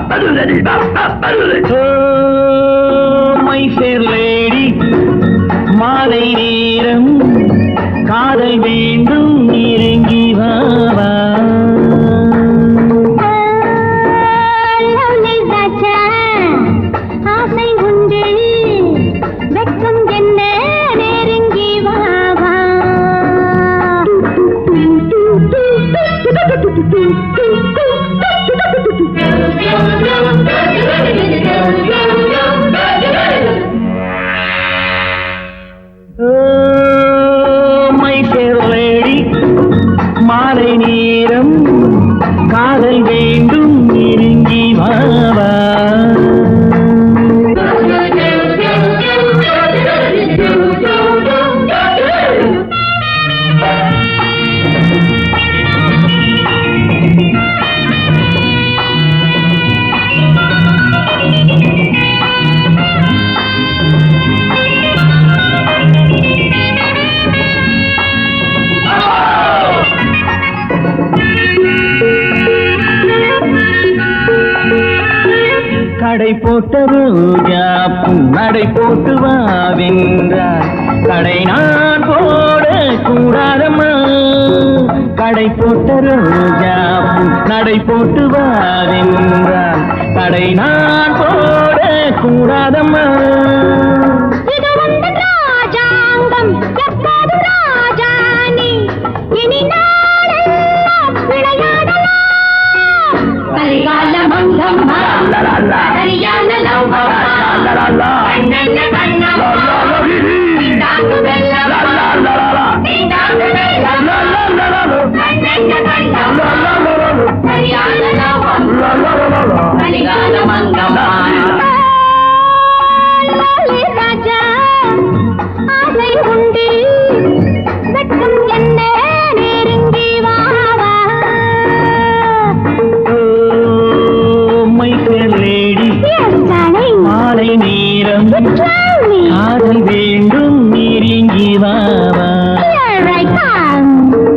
My fair lady மாலை நேரம் காதல் வேண்டும் நெருங்கி வா வா. ஆசை உண்டு வெட்கம் என்ன நெருங்கி வா வா மை ஃபேர் லேடி மாலை நேரம் காதல் வேண்டும் நெருங்கி வா வா. கடை போட்ட ரோஜா நடை போட்டு வாவென்றார் கடை நான் போட கூடாதம்மா கடை போட்ட ரோஜா நடை போட்டு வாவென்றார் கடை நான் போட கூடாதம்மா இது உந்தன் ராஜாங்கம் எப்போதும் ராஜானி இனி நாளெல்லாம் விளையாடலாம் கலிகால மங்கம்மா சரியான லவ்வம்மா கண்ணென்ன கண்ணம்மா நீண்டாங்கு வெள்ளம்மா நீண்டாங்கு வெள்ளம்மா கண்ணென்ன கண்ணம்மா சரியான லவ்வம்மா கலிகால மங்கம்மா ராஜா ஆசை உண்டு வெட்கம் என்ன நெருங்கி வா வா. My fair lady Yes, darling. மாலை நேரம் Tell me. காதல் வேண்டும் நெருங்கி வா வா. Here I come.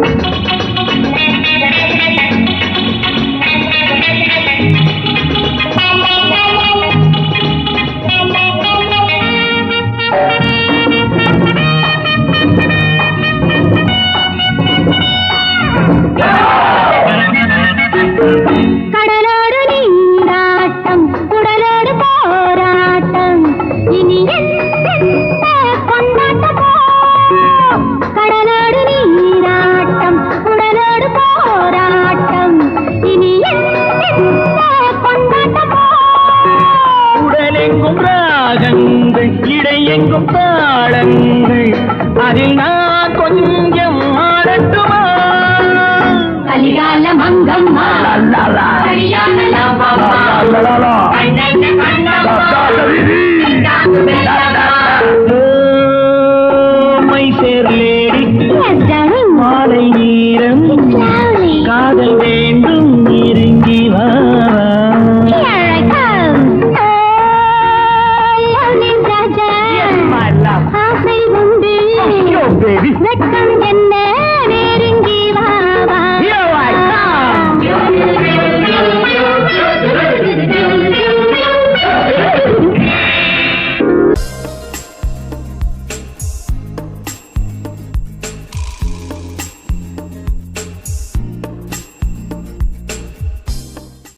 கடலோடு நீராட்டம் குடலோடு போராட்டம் இனி என்ன கொண்டாட்டமோ கடலோடு நீராட்டம் குடலோடு போராட்டம் இனி என்ன கொண்டாட்டமோ உடலெங்கும் ராகங்கள் இடையெங்கும் தாளங்கள் அதில் நான் கொஞ்சம் ஆடட்டுமா கலிகால மங்கம்மா சரியான லவ்வம்மா கண்ணென்ன கண்ணம்மா தாங்கு வெள்ளம்மா my chair lady Yes, darling. மாலை நேரம் Slowly. காதல் வேண்டும் நெருங்கி வா வா. Here I come. Oh, lovely Raja. My love. ஆசை உண்டு Oh, baby. வெட்கம் என்ன